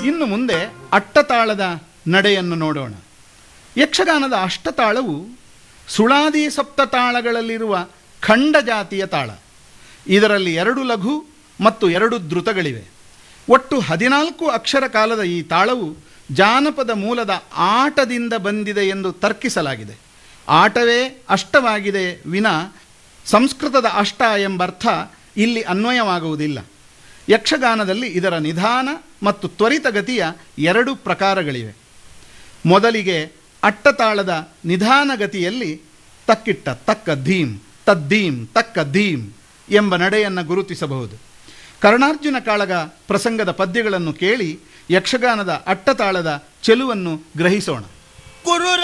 ಇನ್ನು ಮುಂದೆ ಅಟ್ಟತಾಳದ ನಡೆಯನ್ನು ನೋಡೋಣ ಯಕ್ಷಗಾನದ ಅಷ್ಟತಾಳವು ಸುಳಾದಿ ಸಪ್ತತಾಳಗಳಲ್ಲಿರುವ ಖಂಡ ಜಾತಿಯ ತಾಳ ಇದರಲ್ಲಿ ಎರಡು ಲಘು ಮತ್ತು ಎರಡು ದ್ರುತಗಳಿವೆ ಒಟ್ಟು ಹದಿನಾಲ್ಕು ಅಕ್ಷರ ಕಾಲದ ಈ ತಾಳವು ಜಾನಪದ ಮೂಲದ ಆಟದಿಂದ ಬಂದಿದೆ ಎಂದು ತರ್ಕಿಸಲಾಗಿದೆ ಆಟವೇ ಅಷ್ಟವಾಗಿದೆ ವಿನ ಸಂಸ್ಕೃತದ ಅಷ್ಟ ಎಂಬರ್ಥ ಇಲ್ಲಿ ಅನ್ವಯವಾಗುವುದಿಲ್ಲ ಯಕ್ಷಗಾನದಲ್ಲಿ ಇದರ ನಿಧಾನ ಮತ್ತು ತ್ವರಿತಗತಿಯ ಎರಡು ಪ್ರಕಾರಗಳಿವೆ ಮೊದಲಿಗೆ ಅಟ್ಟತಾಳದ ನಿಧಾನಗತಿಯಲ್ಲಿ ತಕ್ಕಿಟ್ಟ ತಕ್ಕ ಧೀಮ್ ತದ್ದೀಂ ತಕ್ಕ ಧೀಮ್ ಎಂಬ ನಡೆಯನ್ನು ಗುರುತಿಸಬಹುದು ಕರ್ಣಾರ್ಜುನ ಕಾಳಗ ಪ್ರಸಂಗದ ಪದ್ಯಗಳನ್ನು ಕೇಳಿ ಯಕ್ಷಗಾನದ ಅಟ್ಟತಾಳದ ಚೆಲುವನ್ನು ಗ್ರಹಿಸೋಣ ಕುರು